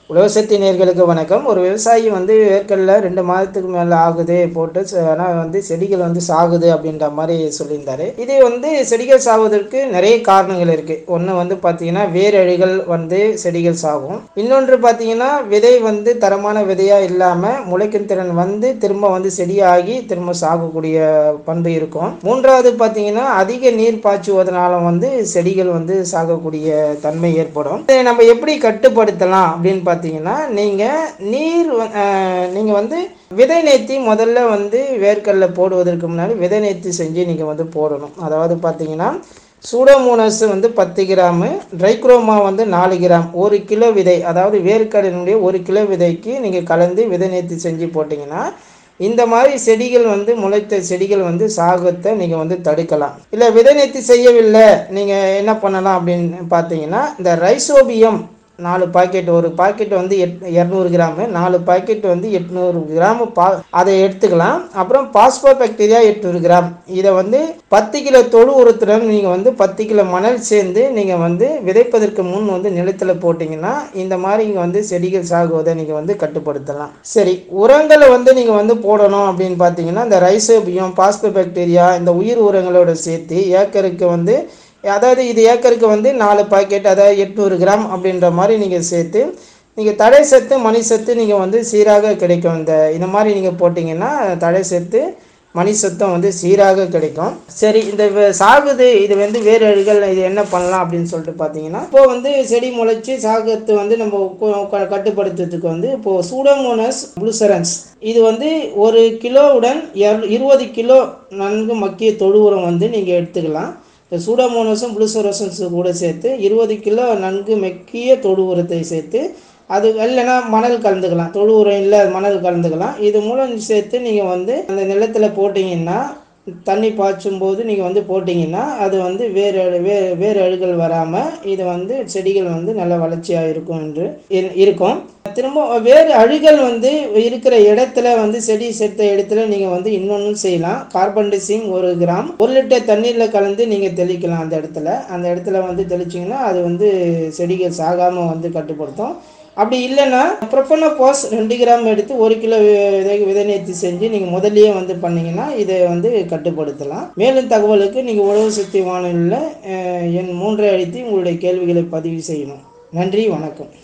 உலகசக்தி நேர்களுக்கு வணக்கம் ஒரு விவசாயி வந்து வேர்க்கடல ரெண்டு மாதத்துக்கு மேலே ஆகுது போட்டு ச- ஆனால் வந்து செடிகள் வந்து சாகுது அப்படின்ற மாதிரி சொல்லியிருந்தாரு இது வந்து செடிகள் சாவதற்கு நிறைய காரணங்கள் இருக்குது ஒன்று வந்து பார்த்தீங்கன்னா வேரழிகள் வந்து செடிகள் சாகும் இன்னொன்று பார்த்தீங்கன்னா விதை வந்து தரமான விதையாக இல்லாமல் முளைக்கும் திறன் வந்து திரும்ப வந்து செடியாகி திரும்ப சாகக்கூடிய பண்பு இருக்கும் மூன்றாவது பார்த்தீங்கன்னா அதிக நீர் பாய்ச்சுவதனால வந்து செடிகள் வந்து சாகக்கூடிய தன்மை ஏற்படும் இதை நம்ம எப்படி கட்டுப்படுத்தலாம் அப்படின்னு பார்த்தீங்கன்னா நீங்கள் நீர் வ- அஹ், நீங்க வந்து விதை நேர்த்தி முதல்ல வந்து வேர்க்கடல போடுவதற்கு முன்னாடி விதை நேர்த்தி செஞ்சு நீங்கள் வந்து போடணும் அதாவது பார்த்தீங்கன்னா சூடோமோனஸ் வந்து பத்து கிராமு ட்ரைக்ரோமா வந்து நாலு கிராம் ஒரு கிலோ விதை அதாவது வேர்க்கடலினுடைய ஒரு கிலோ விதைக்கு நீங்கள் கலந்து விதை நேர்த்தி செஞ்சு போட்டிங்கன்னா இந்த மாதிரி செடிகள் வந்து முளைத்த செடிகள் வந்து சாகத்தை நீங்கள் வந்து தடுக்கலாம் இல்லை விதை நேர்த்தி செய்யவில்லை நீங்கள் என்ன பண்ணலாம் அப்படின்னு பார்த்தீங்கன்னா இந்த ரைசோபியம் நாலு பாக்கெட் ஒரு பாக்கெட் வந்து எட் இரநூறு கிராமு நாலு பாக்கெட் வந்து எட்நூறு கிராம் பா அதை எடுத்துக்கலாம் அப்புறம் பாஸ்போ பாக்டீரியா எட்நூறு கிராம் இதை வந்து பத்து கிலோ தொழு உரத்துடன் நீங்கள் வந்து பத்து கிலோ மணல் சேர்ந்து நீங்கள் வந்து விதைப்பதற்கு முன் வந்து நிலத்தில் போட்டிங்கன்னா இந்த மாதிரி இங்கே வந்து செடிகள் சாகுவதை நீங்கள் வந்து கட்டுப்படுத்தலாம் சரி உரங்களை வந்து நீங்கள் வந்து போடணும் அப்படின்னு பார்த்தீங்கன்னா இந்த ரைசோபியம் பாஸ்போ பாக்டீரியா இந்த உயிர் உரங்களோட சேர்த்து ஏக்கருக்கு வந்து அதாவது இது ஏக்கருக்கு வந்து நாலு பாக்கெட் அதாவது எட்நூறு கிராம் அப்படின்ற மாதிரி நீங்கள் சேர்த்து நீங்கள் தடை சத்து மணி சத்து நீங்கள் வந்து சீராக கிடைக்கும் இந்த இந்த மாதிரி நீங்கள் போட்டிங்கன்னா தடை சத்து மணி சத்தம் வந்து சீராக கிடைக்கும் சரி இந்த வ- சாகுது இது வந்து வேறு அழுகல் இது என்ன பண்ணலாம் அப்படின்னு சொல்லிட்டு பார்த்தீங்கன்னா இப்போ வந்து செடி முளைச்சி சாகத்து வந்து நம்ம கு- க- கட்டுப்படுத்துறதுக்கு வந்து இப்போ சூடோமோனஸ் புளுசரன்ஸ் இது வந்து ஒரு கிலோவுடன் இரு- இருபது கிலோ நன்கு மக்கிய தொழு உரம் வந்து நீங்கள் எடுத்துக்கலாம் இந்த சூடோமோனஸும் புளுசரசன்ஸும் கூட சேர்த்து இருபது கிலோ நன்கு மெக்கிய தொழு உரத்தை சேர்த்து அது இல்லைன்னா மணல் கலந்துக்கலாம் தொழு உரம் இல்லை மணல் கலந்துக்கலாம் இது மூலம் சேர்த்து நீங்கள் வந்து அந்த நிலத்தில் போட்டிங்கன்னா தண்ணி பாய்ச்சும் போது நீங்கள் வந்து போட்டிங்கன்னா அது வந்து வேறு அழு- வே வேறு அழுகல் வராமல் இது வந்து செடிகள் வந்து நல்ல வளர்ச்சியாக இருக்கும் என்று இரு- இருக்கும் திரும்ப வேறு அழுகல் வந்து இருக்கிற இடத்துல வந்து செடி செத்த இடத்துல நீங்கள் வந்து இன்னொன்றும் செய்யலாம் கார்பன் டிசிங் ஒரு கிராம் ஒரு லிட்டர் தண்ணீரில் கலந்து நீங்கள் தெளிக்கலாம் அந்த இடத்துல அந்த இடத்துல வந்து தெளிச்சிங்கன்னா அது வந்து செடிகள் சாகாமல் வந்து கட்டுப்படுத்தும் அப்படி இல்லைன்னா ப்ரொப்பனோபாஸ் ரெண்டு கிராம் எடுத்து ஒரு கிலோ வி- விதை விதை நேர்த்தி செஞ்சு நீங்கள் முதல்லயே வந்து பண்ணீங்கன்னா இதை வந்து கட்டுப்படுத்தலாம் மேலும் தகவலுக்கு நீங்கள் உழவு சக்தி வானொலியில் என் மூன்றை அடித்து உங்களுடைய கேள்விகளை பதிவு செய்யணும் நன்றி வணக்கம்